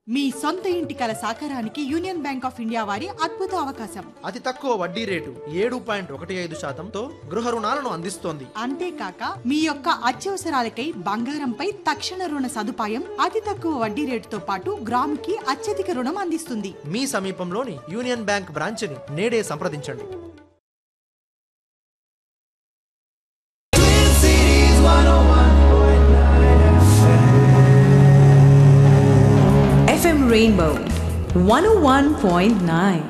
మీ సొంత ఇంటి కల సాకారానికి యూనియన్ బ్యాంక్ ఆఫ్ ఇండియా వారి అద్భుత అవకాశం అతి తక్కువ వడ్డీ రేటు ఏడు పాయింట్ ఒకటి ఐదు శాతంతో గృహ రుణాలను అందిస్తోంది అంతేకాక మీ యొక్క అత్యవసరాలకై బంగారంపై తక్షణ రుణ సదుపాయం అతి తక్కువ వడ్డీ రేటుతో పాటు గ్రాముకి అత్యధిక రుణం అందిస్తుంది మీ సమీపంలోని యూనియన్ బ్యాంక్ బ్రాంచ్ని నేడే సంప్రదించండి FM Rainbow 101.9.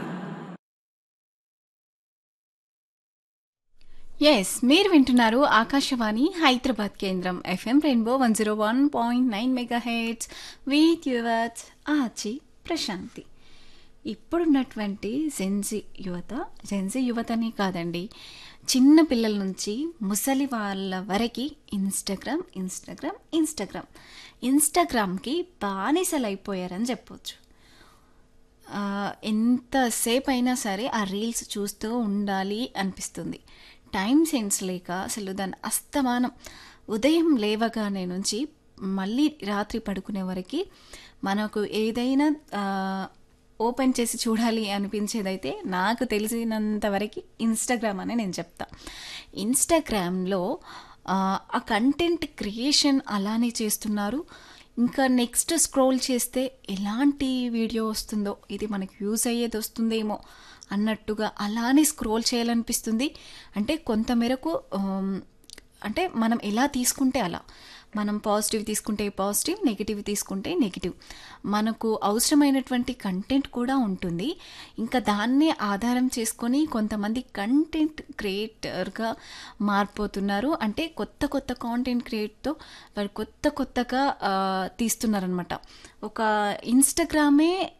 ఎస్ మీరు వింటున్నారు ఆకాశవాణి హైదరాబాద్ కేంద్రం FM rainbow one zero one point nine mega heads with యువత్ ఆచి ప్రశాంతి ఇప్పుడున్నటువంటి జెన్జీ యువత జెన్జీ యువతని కాదండి చిన్న పిల్లల నుంచి ముసలి వాళ్ళ వరకు ఇన్స్టాగ్రామ్ ఇన్స్టాగ్రామ్ ఇన్స్టాగ్రామ్ ఇన్స్టాగ్రామ్కి బానిసలు అయిపోయారని చెప్పొచ్చు ఆ, ఎంతసేపు అయినా సరే ఆ రీల్స్ చూస్తూ ఉండాలి అనిపిస్తుంది టైం సెన్స్ లేక అసలు దాని అస్తమానం ఉదయం లేవగానే నుంచి మళ్ళీ రాత్రి పడుకునే వరకు మనకు ఏదైనా ఆ, ఓపెన్ చేసి చూడాలి అనిపించేదైతే నాకు తెలిసినంత వరకు ఇన్స్టాగ్రామ్ అని నేను చెప్తా ఇన్స్టాగ్రామ్లో ఆ, ఆ కంటెంట్ క్రియేషన్ అలానే చేస్తున్నారు ఇంకా నెక్స్ట్ స్క్రోల్ చేస్తే ఎలాంటి వీడియో వస్తుందో ఇది మనకి యూజ్ అయ్యేది వస్తుందేమో అన్నట్టుగా అలానే స్క్రోల్ చేయాలనిపిస్తుంది అంటే కొంతమేరకు ఆమ్, అంటే మనం ఎలా తీసుకుంటే అలా మనం పాజిటివ్ తీసుకుంటే పాజిటివ్ నెగిటివ్ తీసుకుంటే నెగిటివ్ మనకు అవసరమైనటువంటి కంటెంట్ కూడా ఉంటుంది ఇంకా దాన్నే ఆధారం చేసుకొని కొంతమంది కంటెంట్ క్రియేటర్గా మారిపోతున్నారు అంటే కొత్త కొత్త కాంటెంట్ క్రియేట్తో వాళ్ళు కొత్త కొత్తగా ఆ, తీస్తున్నారనమాట ఒక ఇన్స్టాగ్రామే